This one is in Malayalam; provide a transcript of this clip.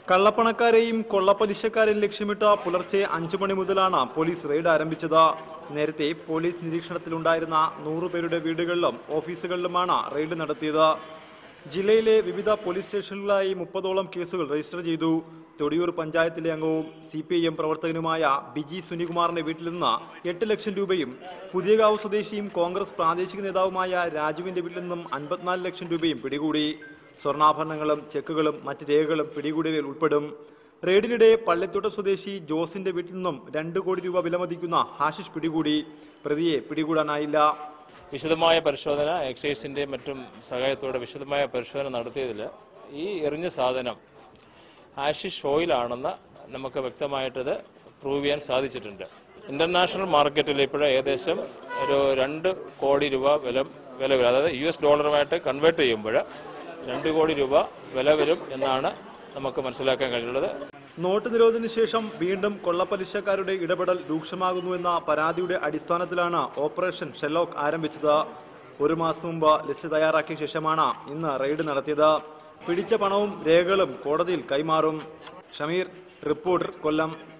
കള്ളപ്പണക്കാരെയും കൊള്ളപ്പലിശക്കാരെയും ലക്ഷ്യമിട്ട് പുലർച്ചെ അഞ്ചു മണി മുതലാണ് പോലീസ് റെയ്ഡ് ആരംഭിച്ചത് നേരത്തെ പോലീസ് നിരീക്ഷണത്തിലുണ്ടായിരുന്ന നൂറുപേരുടെ വീടുകളിലും ഓഫീസുകളിലുമാണ് റെയ്ഡ് നടത്തിയത് ജില്ലയിലെ വിവിധ പോലീസ് സ്റ്റേഷനുകളിലായി മുപ്പതോളം കേസുകൾ രജിസ്റ്റർ ചെയ്തു തൊടിയൂർ പഞ്ചായത്തിലെ അംഗവും സി പി ഐ എം പ്രവർത്തകനുമായ ബിജി സുനികുമാറിന്റെ വീട്ടിൽ നിന്ന് എട്ട് ലക്ഷം രൂപയും പുതിയകാവ് സ്വദേശിയും കോൺഗ്രസ് പ്രാദേശിക നേതാവുമായ രാജുവിന്റെ വീട്ടിൽ നിന്നും അൻപത്തിനാല് ലക്ഷം രൂപയും പിടികൂടി സ്വർണ്ണാഭരണങ്ങളും ചെക്കുകളും മറ്റ് രേഖകളും പിടികൂടിയവയിൽ ഉൾപ്പെടും റെയ്ഡിനിടെ പള്ളിത്തോട്ടം സ്വദേശി ജോസിന്റെ വീട്ടിൽ നിന്നും രണ്ട് കോടി രൂപ വിലമതിക്കുന്ന ഹാഷിഷ് പിടികൂടി പ്രതിയെ പിടികൂടാനായില്ല വിശദമായ പരിശോധന എക്സൈസിന്റെ മറ്റും സഹായത്തോടെ വിശദമായ പരിശോധന നടത്തിയതിൽ ഈ എറിഞ്ഞ സാധനം ആഷിഷ് ഓയിലാണെന്ന് നമുക്ക് വ്യക്തമായിട്ടത് പ്രൂവ് ചെയ്യാൻ സാധിച്ചിട്ടുണ്ട് ഇന്റർനാഷണൽ മാർക്കറ്റിൽ ഇപ്പോൾ ഏകദേശം ഒരു രണ്ട് കോടി രൂപ വില വില വരും അതായത് യു എസ് ഡോളറുമായിട്ട് കൺവേർട്ട് ചെയ്യുമ്പോൾ രണ്ട് കോടി രൂപ വില വരും എന്നാണ് നമുക്ക് മനസ്സിലാക്കാൻ കഴിഞ്ഞുള്ളത് നോട്ട് നിരോധനത്തിന് ശേഷം വീണ്ടും കൊള്ളപ്പലിശക്കാരുടെ ഇടപെടൽ രൂക്ഷമാകുന്നുവെന്ന പരാതിയുടെ അടിസ്ഥാനത്തിലാണ് ഓപ്പറേഷൻ ഷെല്ലോക്ക് ആരംഭിച്ചത് ഒരു മാസം മുമ്പ് ലിസ്റ്റ് തയ്യാറാക്കിയ ശേഷമാണ് ഇന്ന് റെയ്ഡ് നടത്തിയത് പിടിച്ച പണവും രേഖകളും കോടതിയിൽ കൈമാറും ഷമീർ റിപ്പോർട്ടർ കൊല്ലം